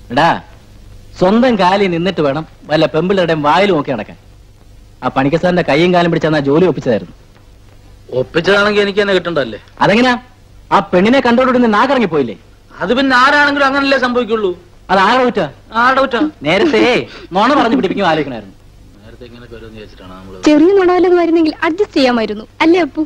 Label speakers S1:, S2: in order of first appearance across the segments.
S1: എടാ സ്വന്തം കാലിൽ നിന്നിട്ട് വേണം വല്ല പെമ്പിളുടെയും വായിൽ നോക്കി നടക്കാൻ ആ പണിക്കസാറിന്റെ കൈയും കാലും പിടിച്ചാൽ ജോലി ഒപ്പിച്ചതായിരുന്നു
S2: ഒപ്പിച്ചതാണെങ്കിൽ എനിക്ക് തന്നെ കിട്ടണ്ടല്ലേ
S1: അതെങ്ങനെയാ ആ പെണ്ണിനെ കണ്ടോടുകൂടി നാക്കിറങ്ങി പോയില്ലേ
S2: അത് പിന്നെ ആരാണെങ്കിലും അങ്ങനല്ലേ സംഭവിക്കുള്ളൂ
S1: അത് ആരുടെ കുറ്റാ
S2: ആരുടെ കുറ്റാ
S1: നേരത്തെ നോണ പറഞ്ഞു പിടിപ്പിക്കും ആലോചിക്കണായിരുന്നു
S2: നേരത്തെ ഇങ്ങനെ വരുമെന്ന് വിചാരിച്ചിട്ടാണ് നമ്മള്
S3: ചെറിയ നുണവല്ലത് വരുന്നെങ്കിൽ അഡ്ജസ്റ്റ് ചെയ്യാമായിരുന്നു അല്ലേ അപ്പു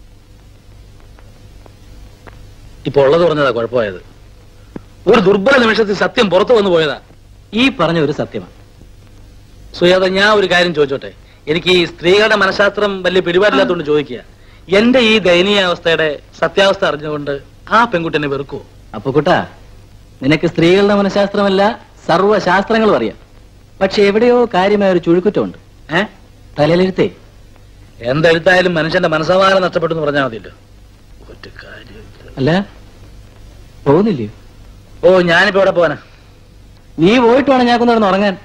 S2: ഇപ്പൊ ഉള്ളത് പറഞ്ഞതാ കുഴപ്പമായത് ഒരു ദുർബല നിമിഷത്തിൽ സത്യം പുറത്തു വന്നു പോയതാ
S1: ഈ പറഞ്ഞ ഒരു സത്യമാണ്
S2: സുജാത ഞാൻ ഒരു കാര്യം ചോദിച്ചോട്ടെ എനിക്ക് ഈ സ്ത്രീകളുടെ മനഃശാസ്ത്രം വലിയ പിടിപാടില്ലാത്തതുകൊണ്ട് ചോദിക്കുക എന്റെ ഈ ദയനീയ അവസ്ഥയുടെ സത്യാവസ്ഥ അറിഞ്ഞുകൊണ്ട് ആ പെൺകുട്ടിനെ വെറുക്കുവോ
S1: അപ്പൊ കുട്ടാ നിനക്ക് സ്ത്രീകളുടെ മനഃശാസ്ത്രമല്ല സർവ്വശാസ്ത്രങ്ങളും അറിയാം പക്ഷെ എവിടെയോ കാര്യമായ ഒരു ചുഴുക്കുറ്റമുണ്ട്
S2: ഏ
S1: തലയിലെഴുത്തേ
S2: എന്തെടുത്തായാലും മനുഷ്യന്റെ മനസ്സമാധാനം നഷ്ടപ്പെട്ടു എന്ന് പറഞ്ഞാൽ മതിയല്ലോ ഒരു കാര്യമില്ല
S1: അല്ല പോകുന്നില്ലയോ
S2: ഓ ഞാനിപ്പോ എവിടെ പോവാനാ
S1: നീ പോയിട്ട് വേണം ഞാൻ നടന്ന് ഉറങ്ങാൻ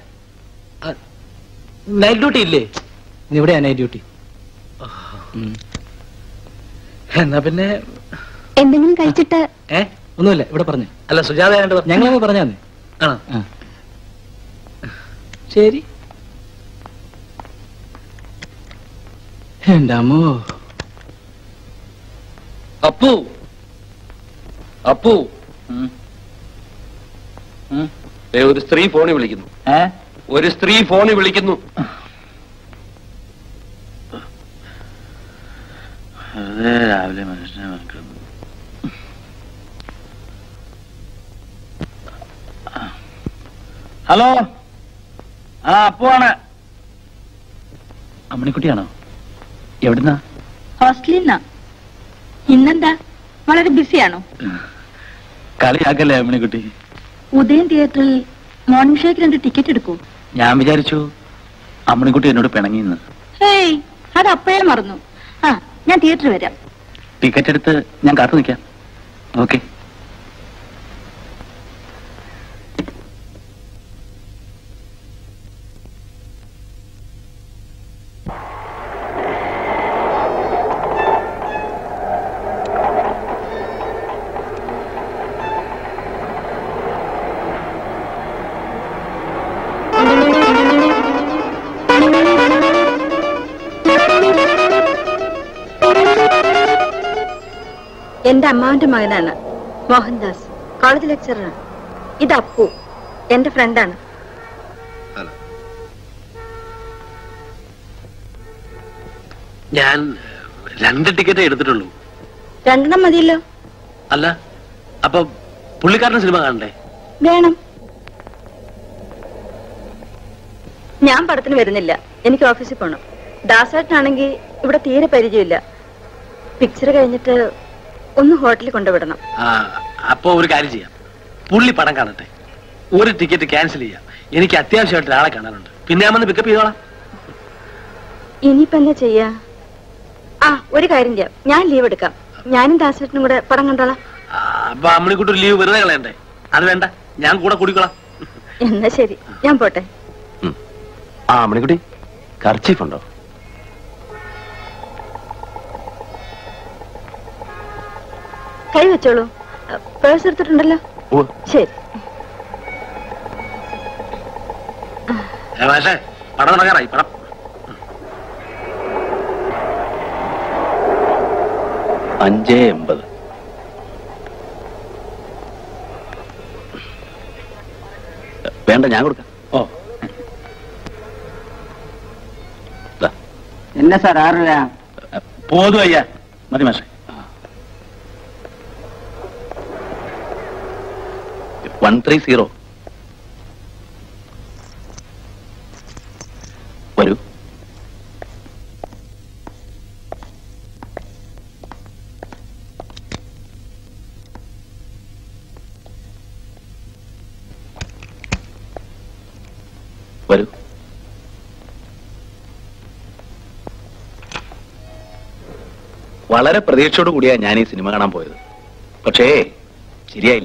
S2: നൈറ്റ് ഡ്യൂട്ടി ഇല്ലേ
S1: ഇന്ന് ഇവിടെയാ നൈറ്റ് ഡ്യൂട്ടി
S2: എന്നാ പിന്നെ
S3: എന്തെങ്കിലും കഴിച്ചിട്ട്
S2: ഏ
S1: ഒന്നുമില്ല ഇവിടെ പറഞ്ഞു
S2: അല്ല സുജാത ആയിട്ട് പറഞ്ഞു
S1: ഞങ്ങളങ്ങ് പറഞ്ഞാ മതി
S2: ആണോ
S1: ആ. ശരി എന്റെ അമ്മോ
S2: അപ്പു അപ്പു
S4: ദേ, ഒരു സ്ത്രീ ഫോണിൽ വിളിക്കുന്നു ഒരു സ്ത്രീ ഫോണിൽ വിളിക്കുന്നു
S2: രാവിലെ മനുഷ്യനെ വെക്കുന്നു ഹലോ ആ അപ്പുവാണ് അമ്മണിക്കുട്ടിയാണോ എവിടുന്നാ
S5: ഹോസ്റ്റലിൽ നിന്നാ ഇന്നെന്താ വളരെ ബിസിയാണോ
S2: കളിയാക്കല്ലേ അമ്മണിക്കുട്ടി
S5: ഉദയൻ തിയേറ്ററിൽ മോർണിംഗ് ഷോയ്ക്ക് രണ്ട് ടിക്കറ്റ് എടുക്കൂ
S2: ഞാൻ വിചാരിച്ചു അമ്മണിക്കുട്ടി എന്നോട് പിണങ്ങിന്ന്
S5: ഹേയ് അത് അപ്പോഴേ മറന്നു ആ ഞാൻ തിയേറ്ററിൽ വരാം
S2: ടിക്കറ്റ് എടുത്ത് ഞാൻ കാത്തു നിൽക്കാം ഓക്കെ
S5: എന്റെ അമ്മാവന്റെ മകനാണ് മോഹൻദാസ് കോളേജ് ലെക്ചറാണ് ഇത് അപ്പു എന്റെ ഫ്രണ്ടാണ്
S4: ഞാൻ രണ്ട് ടിക്കറ്റേ എടുത്തിട്ടുള്ളൂ
S5: രണ്ടെണ്ണം മതിയല്ലോ
S4: അല്ല അപ്പൊ പുള്ളിക്കാരന്റെ സിനിമ കാണണ്ടേ
S5: വേണം ഞാൻ പടത്തിന് വരുന്നില്ല എനിക്ക് ഓഫീസിൽ പോകണം ദാസേട്ടനാണെങ്കിൽ ഇവിടെ തീരെ പരിചയമില്ല പിക്ചർ കഴിഞ്ഞിട്ട് ഒന്ന് ഹോട്ടലിൽ കൊണ്ടുവിടണം
S4: ആ അപ്പൊ ഒരു കാര്യം ചെയ്യാം പുള്ളി പടം കാണട്ടെ ഒരു ടിക്കറ്റ് ക്യാൻസൽ ചെയ്യാം എനിക്ക് അത്യാവശ്യമായിട്ട് ഒരാളെ കാണാനുണ്ട് പിന്നെ ഞാൻ വന്ന് പിക്കപ്പ് ചെയ്തോളാം
S5: ഇനിയിപ്പോ എന്താ ചെയ്യാ ആ ഒരു കാര്യം ചെയ്യാം ഞാൻ ലീവ് എടുക്കാം ഞാനും ദാസേട്ടനും കൂടെ പടം കണ്ടോളാം
S4: ആ, അപ്പൊ അമ്മണിക്കുട്ടി ലീവ് വെറുതെ കളയണ്ടേ അത് വേണ്ട ഞാൻ കൂടെ കൂടിക്കോളാം
S5: എന്നാ ശരി ഞാൻ പോട്ടെ
S4: ആ അമ്മണിക്കുട്ടി കർച്ചീഫ് ഉണ്ടോ
S5: കൈ വെച്ചോളൂ പേഴ്സ് എടുത്തിട്ടുണ്ടല്ലോ
S4: ഓ
S5: ശരി
S4: ഏ, മാഷേ പടം തുടങ്ങാറായി പടം
S1: അഞ്ചേ എൺപത് വേണ്ട ഞാൻ കൊടുക്കാം
S2: ഓ
S6: என்ன சார் ஆறுல
S2: പോതു അയ്യ മതി മാഷേ
S1: വൺ ത്രീ സീറോ വരൂ വരൂ വളരെ പ്രതീക്ഷയോട് കൂടിയാ ഞാൻ ഈ സിനിമ കാണാൻ പോയത് പക്ഷേ ശരിയായില്ല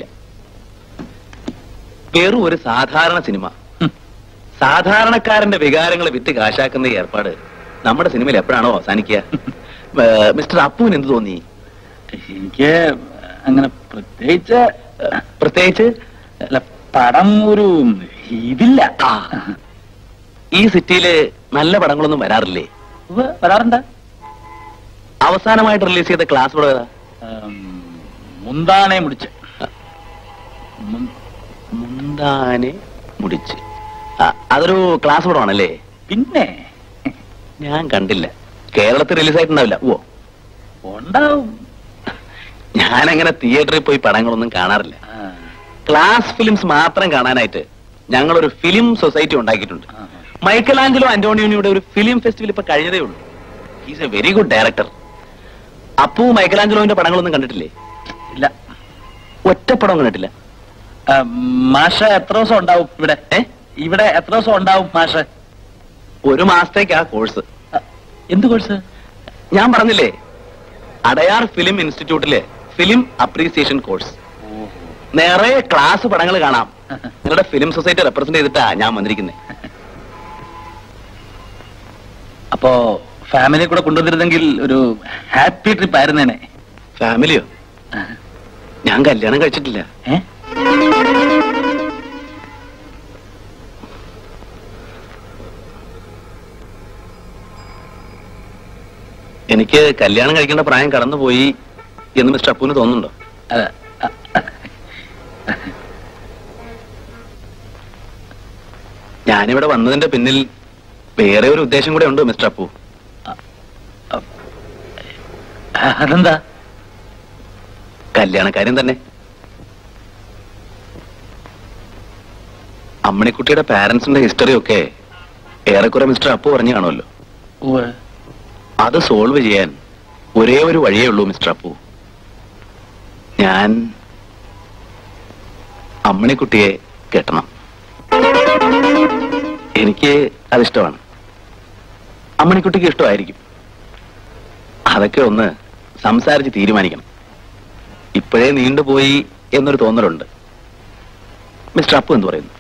S1: വെറും ഒരു സാധാരണ സിനിമ ഹും. സാധാരണക്കാരന്റെ വികാരങ്ങളെ വിറ്റ് കാശാക്കുന്ന ഈ ഏർപ്പാട് നമ്മുടെ സിനിമയിൽ എപ്പോഴാണോ അവസാനിക്കുക ഏ, മിസ്റ്റർ അപ്പുവിന് എന്ത് തോന്നി
S2: എനിക്ക് അങ്ങനെ പ്രത്യേകിച്ച്
S1: പ്രത്യേകിച്ച്
S2: അല്ല
S6: പടം ഒരു ഇതില്ല
S1: ഈ സിറ്റിയില് നല്ല പടങ്ങളൊന്നും വരാറില്ലേ
S6: ഉവ്വ്, വരാറുണ്ട്
S1: അവസാനമായിട്ട് റിലീസ് ചെയ്ത ക്ലാസ് പടം ഏതാ
S6: ഉം, മുന്താനെ മുടിച്ച് മുൻ-
S1: മുന്താനെ മുടിച്ച് ആ, അതൊരു ക്ലാസ് പടമാണല്ലേ
S6: പിന്നെ
S1: ഞാൻ കണ്ടില്ല കേരളത്തിൽ റിലീസ് ആയിട്ടുണ്ടാവില്ല ഓ
S6: ഉണ്ടാവും
S1: ഞാൻ അങ്ങനെ തിയേറ്ററിൽ പോയി പടങ്ങളൊന്നും കാണാറില്ല
S6: ആ,
S1: ക്ലാസ് ഫിലിംസ് മാത്രം കാണാനായിട്ട് ഞങ്ങളൊരു ഫിലിം സൊസൈറ്റി ഉണ്ടാക്കിയിട്ടുണ്ട്
S6: ആ,
S1: മൈക്കൽ ആഞ്ചലോ അന്റോണിയോയുടെ ഒരു ഫിലിം ഫെസ്റ്റിവൽ ഇപ്പൊ കഴിഞ്ഞതേ ഉള്ളൂ is a very good director അപ്പു മൈക്കൽ ആഞ്ചലോന്റെ പടങ്ങളൊന്നും കണ്ടിട്ടില്ലേ
S6: ഇല്ല
S1: ഒറ്റപ്പടം കണ്ടിട്ടില്ല
S6: ആ, മാഷ എത്ര ദിവസം ഉണ്ടാവും ഇവിടെ
S1: ഏ
S6: ഇവിടെ എത്ര ദിവസം ഉണ്ടാവും മാഷ
S1: ഒരു മാസത്തേക്കാ കോഴ്സ്
S6: എന്ത് കോഴ്സ്
S1: ഞാൻ പറഞ്ഞില്ലേ അടയാർ ഫിലിം ഇൻസ്റ്റിറ്റ്യൂട്ടിലെ ഫിലിം അപ്രീസിയേഷൻ കോഴ്സ് നിറയെ ക്ലാസ് പടങ്ങൾ കാണാം നിങ്ങളുടെ ഫിലിം സൊസൈറ്റി റെപ്രസെന്റ് ചെയ്തിട്ടാ ഞാൻ വന്നിരിക്കുന്നത്
S6: അപ്പോ ഫാമിലിയെ കൂടെ കൊണ്ടുവന്നിരുന്നെങ്കിൽ ഒരു ഹാപ്പി ട്രിപ്പ് ആയിരുന്നേനെ
S1: ഫാമിലിയോ ഞാൻ കല്യാണം കഴിച്ചിട്ടില്ല
S6: ഏ?
S1: എനിക്ക് കല്യാണം കഴിക്കേണ്ട പ്രായം കടന്നുപോയി എന്ന് മിസ്റ്റർ അപ്പുവിന് തോന്നുന്നുണ്ടോ
S6: അതെ. അ-
S1: ഞാനിവിടെ വന്നതിന്റെ പിന്നിൽ വേറെ ഒരു ഉദ്ദേശം കൂടെ ഉണ്ട് മിസ്റ്റർ അപ്പു
S6: അതെന്താ
S1: കല്യാണക്കാരൻ തന്നെ അമ്മണിക്കുട്ടിയുടെ പാരന്റ്സിന്റെ ഹിസ്റ്ററി ഒക്കെ ഏറെക്കുറെ മിസ്റ്റർ അപ്പു പറഞ്ഞു കാണുമല്ലോ
S6: ഉവ്വ്.
S1: അത് സോൾവ് ചെയ്യാൻ ഒരേ ഒരു വഴിയേ ഉള്ളൂ മിസ്റ്റർ അപ്പു ഞാൻ അമ്മണിക്കുട്ടിയെ കെട്ടണം എനിക്ക് അതിഷ്ടമാണ് അമ്മണിക്കുട്ടിക്ക് ഇഷ്ടമായിരിക്കും അതൊക്കെ ഒന്ന് സംസാരിച്ച് തീരുമാനിക്കണം ഇപ്പോഴേ നീണ്ടുപോയി എന്നൊരു തോന്നലുണ്ട് മിസ്റ്റർ അപ്പു എന്ത് പറയുന്നു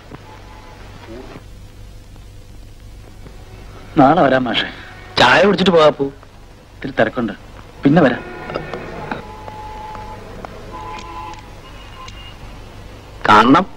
S6: നാളെ വരാം മാഷെ
S1: ചായ കുടിച്ചിട്ട് പോകാ അപ്പു
S6: ഇത്തിരി തിരക്കുണ്ട് പിന്നെ വരാം
S1: കാണണം